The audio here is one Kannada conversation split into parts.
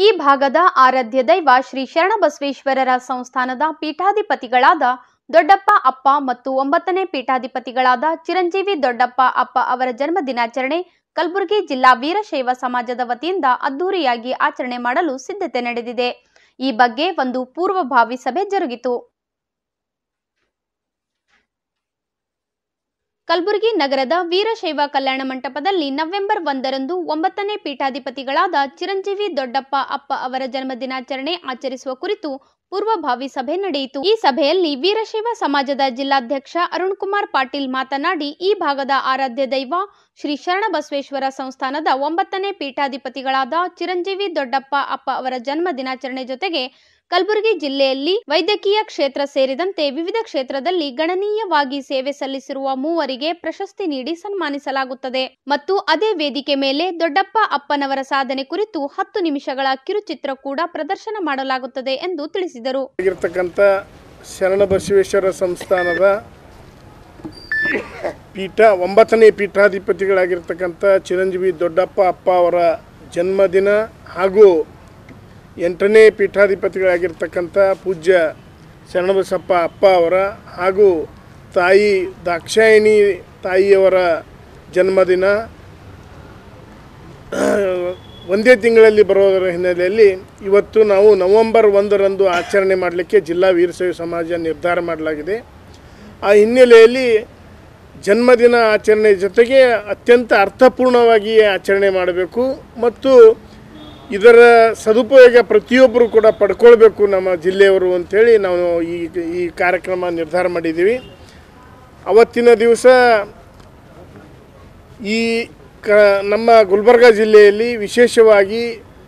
ಈ ಭಾಗದ ಆರಾಧ್ಯ ದೈವ ಶ್ರೀ ಶರಣಬಸವೇಶ್ವರರ ಸಂಸ್ಥಾನದ ಪೀಠಾಧಿಪತಿಗಳಾದ ದೊಡ್ಡಪ್ಪ ಅಪ್ಪ ಮತ್ತು ಒಂಬತ್ತನೇ ಪೀಠಾಧಿಪತಿಗಳಾದ ಚಿರಂಜೀವಿ ದೊಡ್ಡಪ್ಪ ಅಪ್ಪ ಅವರ ಜನ್ಮ ದಿನಾಚರಣೆ ಕಲಬುರಗಿ ಜಿಲ್ಲಾ ವೀರಶೈವ ಸಮಾಜದ ವತಿಯಿಂದ ಅದ್ದೂರಿಯಾಗಿ ಆಚರಣೆ ಮಾಡಲು ಸಿದ್ಧತೆ ನಡೆದಿದೆ ಈ ಬಗ್ಗೆ ಒಂದು ಪೂರ್ವಭಾವಿ ಸಭೆ ಜರುಗಿತು ಕಲಬುರಗಿ ನಗರದ ವೀರಶೈವ ಕಲ್ಯಾಣ ಮಂಟಪದಲ್ಲಿ ನವೆಂಬರ್ ಒಂದರಂದು ಒಂಬತ್ತನೇ ಪೀಠಾಧಿಪತಿಗಳಾದ ಚಿರಂಜೀವಿ ದೊಡ್ಡಪ್ಪ ಅಪ್ಪ ಅವರ ಜನ್ಮ ದಿನಾಚರಣೆ ಆಚರಿಸುವ ಕುರಿತು ಪೂರ್ವಭಾವಿ ಸಭೆ ನಡೆಯಿತು ಈ ಸಭೆಯಲ್ಲಿ ವೀರಶೈವ ಸಮಾಜದ ಜಿಲ್ಲಾಧ್ಯಕ್ಷ ಅರುಣ್ ಕುಮಾರ್ ಪಾಟೀಲ್ ಮಾತನಾಡಿ ಈ ಭಾಗದ ಆರಾಧ್ಯ ದೈವ ಶ್ರೀ ಶರಣಬಸವೇಶ್ವರ ಸಂಸ್ಥಾನದ ಒಂಬತ್ತನೇ ಪೀಠಾಧಿಪತಿಗಳಾದ ಚಿರಂಜೀವಿ ದೊಡ್ಡಪ್ಪ ಅಪ್ಪ ಅವರ ಜನ್ಮ ದಿನಾಚರಣೆ ಜೊತೆಗೆ ಕಲಬುರಗಿ ಜಿಲ್ಲೆಯಲ್ಲಿ ವೈದ್ಯಕೀಯ ಕ್ಷೇತ್ರ ಸೇರಿದಂತೆ ವಿವಿಧ ಕ್ಷೇತ್ರದಲ್ಲಿ ಗಣನೀಯವಾಗಿ ಸೇವೆ ಸಲ್ಲಿಸಿರುವ ಮೂವರಿಗೆ ಪ್ರಶಸ್ತಿ ನೀಡಿ ಸನ್ಮಾನಿಸಲಾಗುತ್ತದೆ ಮತ್ತು ಅದೇ ವೇದಿಕೆ ಮೇಲೆ ದೊಡ್ಡಪ್ಪ ಅಪ್ಪನವರ ಸಾಧನೆ ಕುರಿತು ಹತ್ತು ನಿಮಿಷಗಳ ಕಿರುಚಿತ್ರ ಕೂಡ ಪ್ರದರ್ಶನ ಮಾಡಲಾಗುತ್ತದೆ ಎಂದು ತಿಳಿಸಿದರು ಆಗಿರ್ತಕ್ಕಂಥ ಶರಣಬಸವೇಶ್ವರ ಸಂಸ್ಥಾನದ ಪೀಠ ಒಂಬತ್ತನೇ ಪೀಠಾಧಿಪತಿಗಳಾಗಿರ್ತಕ್ಕಂಥ ಚಿರಂಜೀವಿ ದೊಡ್ಡಪ್ಪ ಅಪ್ಪ ಅವರ ಜನ್ಮದಿನ ಹಾಗೂ ಎಂಟನೇ ಪೀಠಾಧಿಪತಿಗಳಾಗಿರ್ತಕ್ಕಂಥ ಪೂಜ್ಯ ಶರಣಬಸಪ್ಪ ಅಪ್ಪ ಅವರ ಹಾಗೂ ತಾಯಿ ದಾಕ್ಷಾಯಿಣಿ ತಾಯಿಯವರ ಜನ್ಮದಿನ ಒಂದೇ ತಿಂಗಳಲ್ಲಿ ಬರೋದರ ಹಿನ್ನೆಲೆಯಲ್ಲಿ ಇವತ್ತು ನಾವು ನವೆಂಬರ್ ಒಂದರಂದು ಆಚರಣೆ ಮಾಡಲಿಕ್ಕೆ ಜಿಲ್ಲಾ ವೀರಶೈವ ಸಮಾಜ ನಿರ್ಧಾರ ಮಾಡಲಾಗಿದೆ ಆ ಹಿನ್ನೆಲೆಯಲ್ಲಿ ಜನ್ಮದಿನ ಆಚರಣೆ ಜೊತೆಗೆ ಅತ್ಯಂತ ಅರ್ಥಪೂರ್ಣವಾಗಿ ಆಚರಣೆ ಮಾಡಬೇಕು ಮತ್ತು ಇದರ ಸದುಪಯೋಗ ಪ್ರತಿಯೊಬ್ಬರು ಕೂಡ ಪಡ್ಕೊಳ್ಬೇಕು ನಮ್ಮ ಜಿಲ್ಲೆಯವರು ಅಂಥೇಳಿ ನಾವು ಈ ಈ ಕಾರ್ಯಕ್ರಮ ನಿರ್ಧಾರ ಮಾಡಿದ್ದೀವಿ ಅವತ್ತಿನ ದಿವಸ ಈ ಕ ನಮ್ಮ ಗುಲ್ಬರ್ಗ ಜಿಲ್ಲೆಯಲ್ಲಿ ವಿಶೇಷವಾಗಿ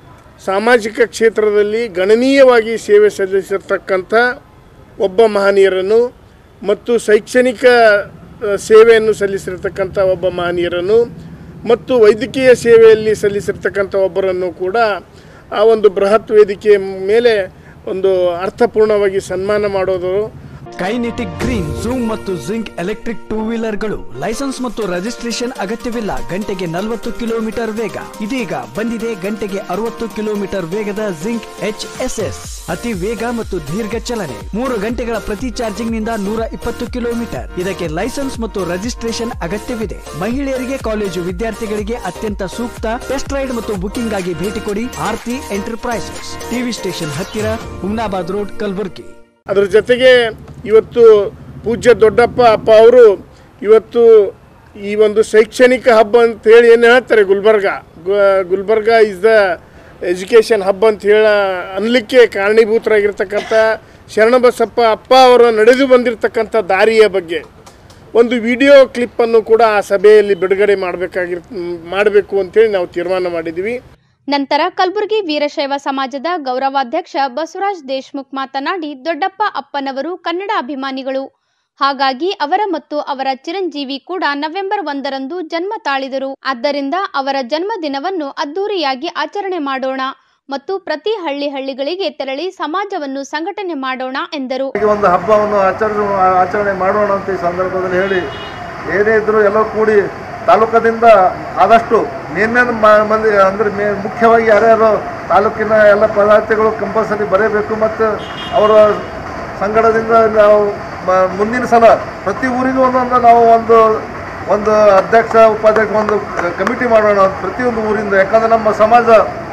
ಸಾಮಾಜಿಕ ಕ್ಷೇತ್ರದಲ್ಲಿ ಗಣನೀಯವಾಗಿ ಸೇವೆ ಸಲ್ಲಿಸಿರ್ತಕ್ಕಂಥ ಒಬ್ಬ ಮಹನೀಯರನ್ನು ಮತ್ತು ಶೈಕ್ಷಣಿಕ ಆ, ಸೇವೆಯನ್ನು ಸಲ್ಲಿಸಿರ್ತಕ್ಕಂಥ ಒಬ್ಬ ಮಹನೀಯರನ್ನು ಮತ್ತು ವೈದ್ಯಕೀಯ ಸೇವೆಯಲ್ಲಿ ಸಲ್ಲಿಸಿರ್ತಕ್ಕಂಥ ಒಬ್ಬರನ್ನು ಕೂಡ ಆ ಒಂದು ಬೃಹತ್ ವೇದಿಕೆಯ ಮೇಲೆ ಒಂದು ಅರ್ಥಪೂರ್ಣವಾಗಿ ಸನ್ಮಾನ ಮಾಡೋದು ಕೈನೆಟಿಕ್ ಗ್ರೀನ್ ಝೂಮ್ ಮತ್ತು ಜಿಂಕ್ ಎಲೆಕ್ಟ್ರಿಕ್ ಟೂ ವೀಲರ್ಗಳು ಲೈಸೆನ್ಸ್ ಮತ್ತು ರಿಜಿಸ್ಟ್ರೇಷನ್ ಅಗತ್ಯವಿಲ್ಲ ಗಂಟೆಗೆ ನಲವತ್ತು ಕಿಲೋಮೀಟರ್ ವೇಗ ಇದೀಗ ಬಂದಿದೆ ಗಂಟೆಗೆ ಅರವತ್ತು ಕಿಲೋಮೀಟರ್ ವೇಗದ ಜಿಂಕ್ ಎಚ್ ಎಸ್ ಎಸ್ ಅತಿ ವೇಗ ಮತ್ತು ದೀರ್ಘ ಚಲನೆ ಮೂರು ಗಂಟೆಗಳ ಪ್ರತಿ ಚಾರ್ಜಿಂಗ್ ನಿಂದ ನೂರ ಇಪ್ಪತ್ತು ಕಿಲೋಮೀಟರ್ ಇದಕ್ಕೆ ಲೈಸೆನ್ಸ್ ಮತ್ತು ರಿಜಿಸ್ಟ್ರೇಷನ್ ಅಗತ್ಯವಿದೆ ಮಹಿಳೆಯರಿಗೆ ಕಾಲೇಜು ವಿದ್ಯಾರ್ಥಿಗಳಿಗೆ ಅತ್ಯಂತ ಸೂಕ್ತ ಟೆಸ್ಟ್ ರೈಡ್ ಮತ್ತು ಬುಕಿಂಗ್ ಆಗಿ ಭೇಟಿ ಕೊಡಿ ಆರ್ತಿ ಎಂಟರ್ಪ್ರೈಸಸ್ ಟಿವಿ ಸ್ಟೇಷನ್ ಹತ್ತಿರ ಹುಮ್ನಾಬಾದ್ ರೋಡ್ ಕಲಬುರ್ಗಿ ಅದ್ರ ಜೊತೆಗೆ ಇವತ್ತು ಪೂಜ್ಯ ದೊಡ್ಡಪ್ಪ ಅಪ್ಪ ಅವರು ಇವತ್ತು ಈ ಒಂದು ಶೈಕ್ಷಣಿಕ ಹಬ್ಬ ಅಂತ ಹೇಳಿ ಏನು ಹೇಳ್ತಾರೆ ಗುಲ್ಬರ್ಗ ಗು- Gulbarga is the education hub ಅಂತ ಹೇಳ ಅನ್ಲಿಕ್ಕೆ ಕಾರಣೀಭೂತರಾಗಿರ್ತಕ್ಕಂಥ ಶರಣಬಸಪ್ಪ ಅಪ್ಪ ಅವರು ನಡೆದು ಬಂದಿರತಕ್ಕಂಥ ದಾರಿಯ ಬಗ್ಗೆ ಒಂದು ವಿಡಿಯೋ ಕ್ಲಿಪ್ಪನ್ನು ಕೂಡ ಆ ಸಭೆಯಲ್ಲಿ ಬಿಡುಗಡೆ ಮಾಡಬೇಕಾಗಿರ್ ಮಾಡಬೇಕು ಅಂತೇಳಿ ನಾವು ತೀರ್ಮಾನ ಮಾಡಿದ್ದೀವಿ ನಂತರ ಕಲಬುರಗಿ ವೀರಶೈವ ಸಮಾಜದ ಗೌರವಾಧ್ಯಕ್ಷ ಬಸವರಾಜ್ ದೇಶ್ಮುಖ್ ಮಾತನಾಡಿ ದೊಡ್ಡಪ್ಪ ಅಪ್ಪನವರು ಕನ್ನಡ ಅಭಿಮಾನಿಗಳು ಹಾಗಾಗಿ ಅವರ ಮತ್ತು ಅವರ ಚಿರಂಜೀವಿ ಕೂಡ ನವೆಂಬರ್ ಒಂದರಂದು ಜನ್ಮ ತಾಳಿದರು ಆದ್ದರಿಂದ ಅವರ ಜನ್ಮ ದಿನವನ್ನು ಅದ್ದೂರಿಯಾಗಿ ಆಚರಣೆ ಮಾಡೋಣ ಮತ್ತು ಪ್ರತಿ ಹಳ್ಳಿ ಹಳ್ಳಿಗಳಿಗೆ ತೆರಳಿ ಸಮಾಜವನ್ನು ಸಂಘಟನೆ ಮಾಡೋಣ ಎಂದರು ಹೀಗೆ ಒಂದು ಹಬ್ಬವನ್ನು ಆಚರಣೆ ಆಚರಣೆ ಮಾಡೋಣ ಅಂತ ಈ ಸಂದರ್ಭದಲ್ಲಿ ಹೇಳಿ ಏನೇ ಇದ್ದರೂ ಎಲ್ಲ ಕೂಡಿ ತಾಲೂಕದಿಂದ ಆದಷ್ಟು ಮೇನ್ ಮಂದಿ ಅಂದರೆ ಮೇ ಮುಖ್ಯವಾಗಿ ಯಾರ್ಯಾರು ತಾಲೂಕಿನ ಎಲ್ಲ ಪದಾರ್ಥಗಳು ಕಂಪಲ್ಸರಿ ಬರೀಬೇಕು ಮತ್ತು ಅವರ ಸಂಗಡದಿಂದ ನಾವು ಮ- ಮುಂದಿನ ಸಲ ಪ್ರತಿ ಊರಿಗೂ ಒಂದೊಂದು ನಾವು ಒಂದು ಒಂದು ಅಧ್ಯಕ್ಷ ಉಪಾಧ್ಯಕ್ಷ ಒಂದು ಕಮಿಟಿ ಮಾಡೋಣ ಪ್ರತಿಯೊಂದು ಊರಿಂದ ಯಾಕಂದರೆ ನಮ್ಮ ಸಮಾಜ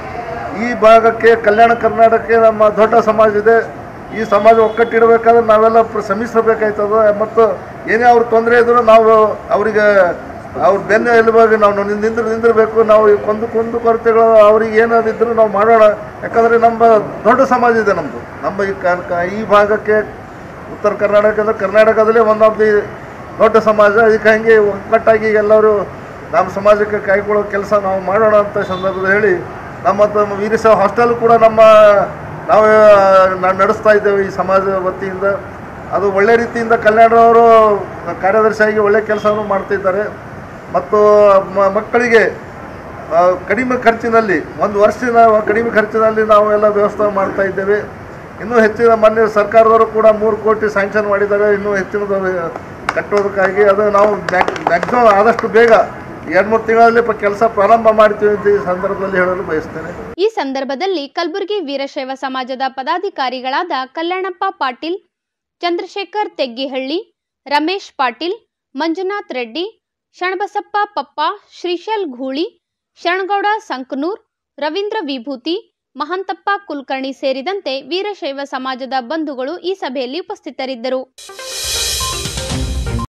ಈ ಭಾಗಕ್ಕೆ ಕಲ್ಯಾಣ ಕರ್ನಾಟಕಕ್ಕೆ ನಮ್ಮ ದೊಡ್ಡ ಸಮಾಜ ಇದೆ ಈ ಸಮಾಜ ಒಕ್ಕಟ್ಟಿಡಬೇಕಾದ್ರೆ ನಾವೆಲ್ಲ ಪ್ರ- ಶ್ರಮಿಸಬೇಕಾಯ್ತದ ಮತ್ತು ಏನೇ ಅವ್ರ ತೊಂದರೆ ಇದ್ರೂ ನಾವು ಅವರಿಗೆ ಅವ್ರ ಬೆನ್ನ ಎಲುಬಾಗಿ ನಾವು ನಿಂದ್- ನಿಂದ್ರ ನಿಂದಿರಬೇಕು ನಾವು ಈ ಕೊಂದು ಕುಂದು ಕೊರತೆಗಳು ಅವ್ರಿಗೆ ಏನಾದಿದ್ರು ನಾವು ಮಾಡೋಣ ಯಾಕಂದರೆ ನಮ್ಮ ದೊಡ್ಡ ಸಮಾಜ ಇದೆ ನಮ್ಮದು ನಮ್ಮ ಈ ಕ- ಕ- ಈ ಭಾಗಕ್ಕೆ ಉತ್ತರ ಕರ್ನಾಟಕ ಅಂದ್ರೆ ಕರ್ನಾಟಕದಲ್ಲೇ ಒನ್ ಆಫ್ ದಿ ದೊಡ್ಡ ಸಮಾಜ ಇದಕ್ಕೆ ಹಂಗೆ ಒಕ್ಕಟ್ಟಾಗಿ ಎಲ್ಲರೂ ನಮ್ಮ ಸಮಾಜಕ್ಕೆ ಕೈಗೊಳ್ಳೋ ಕೆಲಸ ನಾವು ಮಾಡೋಣ ಅಂತ ಸಂದರ್ಭದಲ್ಲಿ ಹೇಳಿ ನಮ್ಮ ತಮ್ಮ ವೀರಶೈವ ಹಾಸ್ಟೆಲ್ ಕೂಡ ನಮ್ಮ ನಾವು ನ- ನಡೆಸ್ತಾ ಇದ್ದೇವೆ ಈ ಸಮಾಜ ವತಿಯಿಂದ ಅದು ಒಳ್ಳೆ ರೀತಿಯಿಂದ ಕಲ್ಯಾಣರವರು ಕಾರ್ಯದರ್ಶಿಯಾಗಿ ಒಳ್ಳೆ ಕೆಲಸವನ್ನು ಮಾಡ್ತಿದ್ದಾರೆ ಮತ್ತು ಮ- ಮಕ್ಕಳಿಗೆ ಆ, ಕಡಿಮೆ ಖರ್ಚಿನಲ್ಲಿ ಒಂದು ವರ್ಷದ ಕಡಿಮೆ ಖರ್ಚಿನಲ್ಲಿ ನಾವು ಎಲ್ಲ ವ್ಯವಸ್ಥೆ ಮಾಡ್ತಾ ಇದ್ದೇವೆ ಇನ್ನೂ ಹೆಚ್ಚಿನ ಮೊನ್ನೆ ಸರ್ಕಾರದವರು ಕೂಡ ಮೂರು ಕೋಟಿ ಸ್ಯಾಂಕ್ಷನ್ ಮಾಡಿದ್ದಾರೆ ಇನ್ನೂ ಹೆಚ್ಚಿನದು ಕಟ್ಟೋದಕ್ಕಾಗಿ ಅದು ನಾವು ಮ್ಯಾಕ್ಸಿಮಮ್ ಆದಷ್ಟು ಬೇಗ ಎರಡು ಮೂರು ತಿಂಗಳಲ್ಲಿ ಪ ಕೆಲಸ ಪ್ರಾರಂಭ ಮಾಡ್ತೀವಿ ಅಂತ ಈ ಸಂದರ್ಭದಲ್ಲಿ ಹೇಳಲು ಬಯಸ್ತೇನೆ ಈ ಸಂದರ್ಭದಲ್ಲಿ ಕಲಬುರಗಿ ವೀರಶೈವ ಸಮಾಜದ ಪದಾಧಿಕಾರಿಗಳಾದ ಕಲ್ಯಾಣಪ್ಪ ಪಾಟೀಲ್ ಚಂದ್ರಶೇಖರ್ ತೆಗ್ಗಿಹಳ್ಳಿ ರಮೇಶ್ ಪಾಟೀಲ್ ಮಂಜುನಾಥ್ ರೆಡ್ಡಿ ಶಣಬಸಪ್ಪ ಪಪ್ಪ ಶ್ರೀಶೈಲ್ ಘೂಳಿ ಶರಣಗೌಡ ಸಂಕನೂರ್ ರವೀಂದ್ರ ವಿಭೂತಿ ಮಹಂತಪ್ಪ ಕುಲಕರ್ಣಿ ಸೇರಿದಂತೆ ವೀರಶೈವ ಸಮಾಜದ ಬಂಧುಗಳು ಈ ಸಭೆಯಲ್ಲಿ ಉಪಸ್ಥಿತರಿದ್ದರು